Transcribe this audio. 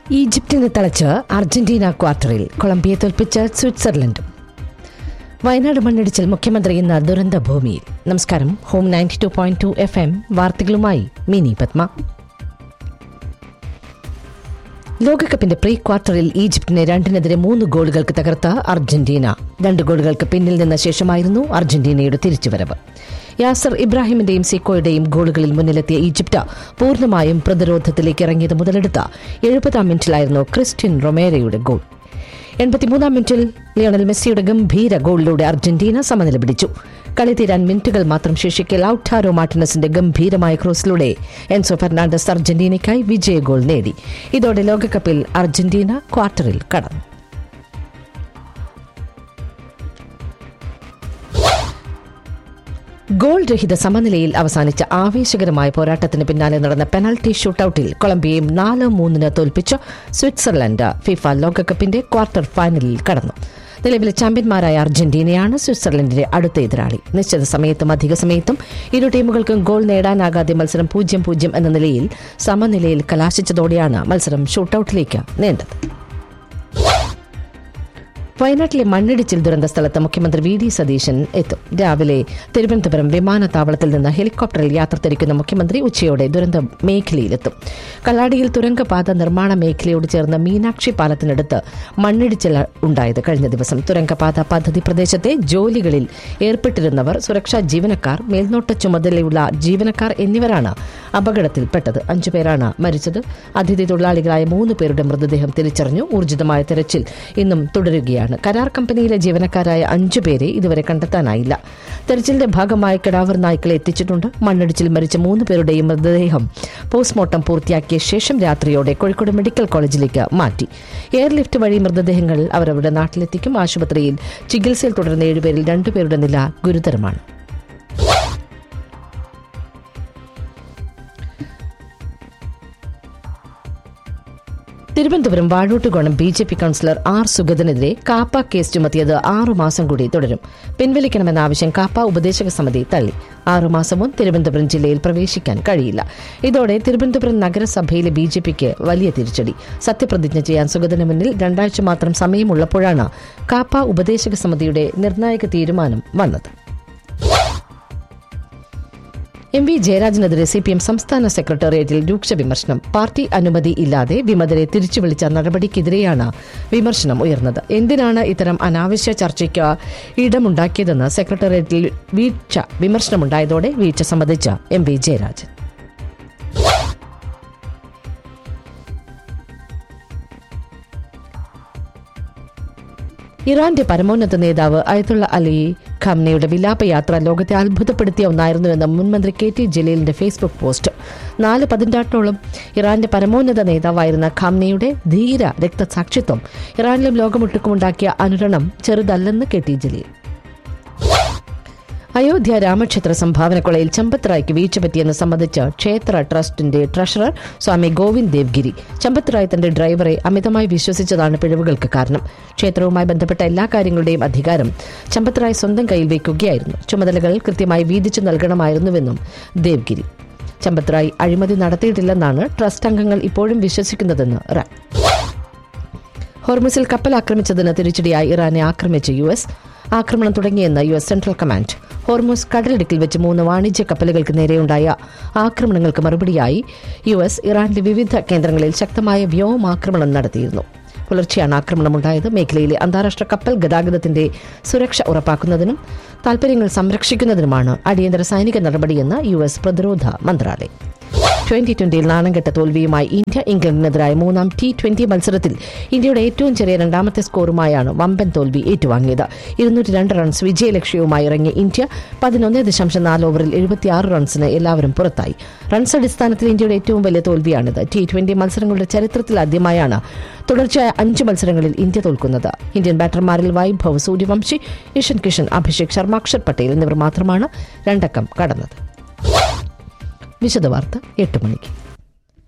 ഈജിപ്തിനെ തളച്ച് Argentina ക്വാർട്ടറിൽ കൊളംബിയെ തോൽപ്പിച്ച് സ്വിറ്റ്സർലൻഡും വയനാട് മണ്ണിടിച്ചിൽ മുഖ്യമന്ത്രി ഇന്ന് ദുരന്ത ഭൂമിയിൽ നമസ്കാരം home ninety two point two F M വാർത്തകളുമായി മിനി പത്മ ലോകകപ്പിന്റെ പ്രീ ക്വാർട്ടറിൽ ഈജിപ്തിനെ രണ്ടിനെതിരെ മൂന്ന് ഗോളുകൾക്ക് തകർത്ത അർജന്റീന രണ്ട് ഗോളുകൾക്ക് പിന്നിൽ നിന്ന ശേഷമായിരുന്നു അർജന്റീനയുടെ തിരിച്ചുവരവ് യാസർ ഇബ്രാഹിമിന്റെയും സിക്കോയുടെയും ഗോളുകളിൽ മുന്നിലെത്തിയ ഈജിപ്ത് പൂർണ്ണമായും പ്രതിരോധത്തിലേക്ക് ഇറങ്ങിയത് മുതലെടുത്ത എഴുപതാം മിനിറ്റിലായിരുന്നു ക്രിസ്ത്യൻ റൊമേരയുടെ ഗോൾ എൺപത്തിമൂന്നാം മിനിറ്റിൽ ലിയോണൽ മെസ്സിയുടെ ഗംഭീര ഗോളിലൂടെ അർജന്റീന സമനില പിടിച്ചു കളി തീരാൻ മിനിറ്റുകൾ മാത്രം ശേഷിക്കെ ലൌട്ടാരോ മാർട്ടിനസിന്റെ ഗംഭീരമായ ക്രോസിലൂടെ എൻസോ ഫെർണാണ്ടസ് അർജന്റീനയ്ക്കായി വിജയ ഗോൾ നേടി ഇതോടെ ലോകകപ്പിൽ അർജന്റീന ക്വാർട്ടറിൽ കടന്നു ഗോൾ രഹിത സമനിലയിൽ അവസാനിച്ച ആവേശകരമായ പോരാട്ടത്തിന് പിന്നാലെ നടന്ന പെനൽറ്റി ഷൂട്ടൌട്ടിൽ കൊളംബിയയും നാല് മൂന്നിന് തോൽപ്പിച്ച സ്വിറ്റ്സർലൻഡ് ഫിഫ ലോകകപ്പിന്റെ ക്വാർട്ടർ ഫൈനലിൽ കടന്നു നിലവിലെ ചാമ്പ്യന്മാരായ അർജന്റീനയാണ് സ്വിറ്റ്സർലൻഡിന്റെ അടുത്ത എതിരാളി നിശ്ചിത സമയത്തും അധിക സമയത്തും ഇരു ടീമുകൾക്കും ഗോൾ നേടാനാകാതെ മത്സരം പൂജ്യം പൂജ്യം എന്ന നിലയിൽ സമനിലയിൽ കലാശിച്ചതോടെയാണ് മത്സരം ഷൂട്ടൌട്ടിലേക്ക് നീണ്ടത് വയനാട്ടിലെ മണ്ണിടിച്ചിൽ ദുരന്ത സ്ഥലത്ത് മുഖ്യമന്ത്രി വി ഡി സതീശൻ എത്തും രാവിലെ തിരുവനന്തപുരം വിമാനത്താവളത്തിൽ നിന്ന് ഹെലികോപ്റ്ററിൽ യാത്ര തിരിക്കുന്ന മുഖ്യമന്ത്രി ഉച്ചയോടെ ദുരന്ത മേഖലയിലെത്തും കള്ളാടിയിൽ തുരങ്കപാത നിർമ്മാണ മേഖലയോട് ചേർന്ന് മീനാക്ഷി പാലത്തിനടുത്ത് മണ്ണിടിച്ചിൽ ഉണ്ടായത് കഴിഞ്ഞ ദിവസം തുരങ്കപാത പദ്ധതി പ്രദേശത്തെ ജോലികളിൽ ഏർപ്പെട്ടിരുന്നവർ സുരക്ഷാ ജീവനക്കാർ മേൽനോട്ട ചുമതലയുള്ള ജീവനക്കാർ എന്നിവരാണ് അപകടത്തിൽപ്പെട്ടത് അഞ്ചുപേരാണ് മരിച്ചത് അതിഥി തൊഴിലാളികളായ മൂന്ന് പേരുടെ മൃതദേഹം തിരിച്ചറിഞ്ഞു ഊർജിതമായ തെരച്ചിൽ ഇന്നും തുടരുകയാണ് കരാർ കമ്പനിയിലെ ജീവനക്കാരായ അഞ്ചുപേരെ ഇതുവരെ കണ്ടെത്താനായില്ല തെരച്ചിലിന്റെ ഭാഗമായി കിടാവർ നായ്ക്കളെ എത്തിച്ചിട്ടുണ്ട് മണ്ണിടിച്ചിൽ മരിച്ച മൂന്ന് പേരുടെയും മൃതദേഹം പോസ്റ്റ്മോർട്ടം പൂർത്തിയാക്കിയ ശേഷം രാത്രിയോടെ കോഴിക്കോട് മെഡിക്കൽ കോളേജിലേക്ക് മാറ്റി എയർലിഫ്റ്റ് വഴി മൃതദേഹങ്ങൾ അവരവരുടെ നാട്ടിലെത്തിക്കും ആശുപത്രിയിൽ ചികിത്സയിൽ തുടരുന്ന ഏഴുപേരിൽ രണ്ടുപേരുടെ നില ഗുരുതരമാണ് Thiruvananthapuram Vazhuttukonam B J P councillor R സുഗതനെതിരെ കാപ്പ കേസ് ചുമത്തിയത് ആറുമാസം കൂടി തുടരും പിൻവലിക്കണമെന്ന ആവശ്യം കാപ്പ ഉപദേശക സമിതി തള്ളി ആറുമാസവും തിരുവനന്തപുരം ജില്ലയിൽ പ്രവേശിക്കാൻ കഴിയില്ല ഇതോടെ തിരുവനന്തപുരം നഗരസഭയിലെ ബി ജെ പിക്ക് വലിയ തിരിച്ചടി സത്യപ്രതിജ്ഞ ചെയ്യാൻ സുഗതന് മുന്നിൽ രണ്ടാഴ്ച മാത്രം സമയമുള്ളപ്പോഴാണ് കാപ്പ ഉപദേശക സമിതിയുടെ നിർണായക തീരുമാനം വന്നത് എം വി ജയരാജനെതിരെ സി പി എം സംസ്ഥാന സെക്രട്ടേറിയറ്റിൽ രൂക്ഷ വിമർശനം പാർട്ടി അനുമതി ഇല്ലാതെ വിമതരെ തിരിച്ചു വിളിച്ച നടപടിക്കെതിരെയാണ് വിമർശനം ഉയർന്നത് എന്തിനാണ് ഇത്തരം അനാവശ്യ ചർച്ചയ്ക്ക് ഇടമുണ്ടാക്കിയതെന്ന് സെക്രട്ടേറിയറ്റിൽ വീഴ്ച വിമർശനമുണ്ടായതോടെ വീഴ്ച സംബന്ധിച്ച എം വി ജയരാജൻ ഇറാന്റെ പരമോന്നത നേതാവ് അയത്തുള്ള അലി ഖംനയുടെ വിലാപയാത്ര ലോകത്തെ അത്ഭുതപ്പെടുത്തിയ ഒന്നായിരുന്നുവെന്ന് മുൻമന്ത്രി കെ ടി ജലീലിന്റെ ഫേസ്ബുക്ക് പോസ്റ്റ് നാല് പതിറ്റാണ്ടോളം ഇറാന്റെ പരമോന്നത നേതാവായിരുന്ന ഖാംനയുടെ ധീര രക്തസാക്ഷിത്വം ഇറാനിലും ലോകമൊട്ടുക്കുമുണ്ടാക്കിയ അനുരണം ചെറുതല്ലെന്ന് കെ ടി ജലീൽ അയോധ്യ രാമക്ഷേത്ര സംഭാവനക്കൊളയിൽ ചമ്പത്ത് റായ്ക്ക് വീഴ്ച പറ്റിയെന്ന് സംബന്ധിച്ച് ക്ഷേത്ര ട്രസ്റ്റിന്റെ ട്രഷറർ സ്വാമി ഗോവിന്ദ് ദേവ്ഗിരി ചമ്പത്ത് റായ് തന്റെ ഡ്രൈവറെ അമിതമായി വിശ്വസിച്ചതാണ് പിഴവുകൾക്ക് കാരണം ക്ഷേത്രവുമായി ബന്ധപ്പെട്ട എല്ലാ കാര്യങ്ങളുടെയും അധികാരം ചമ്പത്ത് റായ് സ്വന്തം കയ്യിൽ വയ്ക്കുകയായിരുന്നു ചുമതലകൾ കൃത്യമായി വീതിച്ചു നൽകണമായിരുന്നുവെന്നും ദേവ്ഗിരി ചമ്പത്ത് റായ് അഴിമതി നടത്തിയിട്ടില്ലെന്നാണ് ട്രസ്റ്റ് അംഗങ്ങൾ ഇപ്പോഴും വിശ്വസിക്കുന്നതെന്ന് റായ് ഹോർമുസിൽ കപ്പൽ ആക്രമിച്ചതിന് തിരിച്ചടിയായി ഇറാനെ ആക്രമിച്ച യു എസ് ആക്രമണം തുടങ്ങിയെന്ന് U S central command Hormuz കടലിടുക്കിൽ വെച്ച് മൂന്ന് വാണിജ്യ കപ്പലുകൾക്ക് നേരെയുണ്ടായ ആക്രമണങ്ങൾക്ക് മറുപടിയായി യു എസ് ഇറാന്റെ വിവിധ കേന്ദ്രങ്ങളിൽ ശക്തമായ വ്യോമാക്രമണം നടത്തിയിരുന്നു പുലർച്ചെയാണ് ആക്രമണമുണ്ടായത് മേഖലയിലെ അന്താരാഷ്ട്ര കപ്പൽ ഗതാഗതത്തിന്റെ സുരക്ഷ ഉറപ്പാക്കുന്നതിനും താൽപര്യങ്ങൾ സംരക്ഷിക്കുന്നതിനുമാണ് അടിയന്തര സൈനിക നടപടിയെന്ന് യു എസ് പ്രതിരോധ മന്ത്രാലയം ട്വന്റി ട്വന്റിയിൽ നാണംകെട്ട തോൽവിയുമായി ഇന്ത്യ ഇംഗ്ലണ്ടിനെതിരായ മൂന്നാം ടി ട്വന്റി മത്സരത്തിൽ ഇന്ത്യയുടെ ഏറ്റവും ചെറിയ രണ്ടാമത്തെ സ്കോറുമായാണ് വമ്പൻ തോൽവി ഏറ്റുവാങ്ങിയത് ഇരുന്നൂറ്റി രണ്ട് റൺസ് വിജയലക്ഷ്യവുമായി ഇറങ്ങിയ ഇന്ത്യ പതിനൊന്ന് ദശാംശം നാല് ഓവറിൽ എഴുപത്തിയാറ് റൺസിന് എല്ലാവരും പുറത്തായി റൺസ് അടിസ്ഥാനത്തിൽ ഇന്ത്യയുടെ ഏറ്റവും വലിയ തോൽവിയാണിത് ടി ട്വന്റി മത്സരങ്ങളുടെ ചരിത്രത്തിൽ ആദ്യമായാണ് തുടർച്ചയായ അഞ്ച് മത്സരങ്ങളിൽ ഇന്ത്യ തോൽക്കുന്നത് ഇന്ത്യൻ ബാറ്റർമാരിൽ വൈഭവ് സൂര്യവംശി ഇഷൻ കിഷൻ അഭിഷേക് ശർമ്മ അക്ഷർ പട്ടേൽ എന്നിവർ മാത്രമാണ് രണ്ടക്കം കടന്നത് വിശദവാർത്ത എട്ട് മണിക്ക്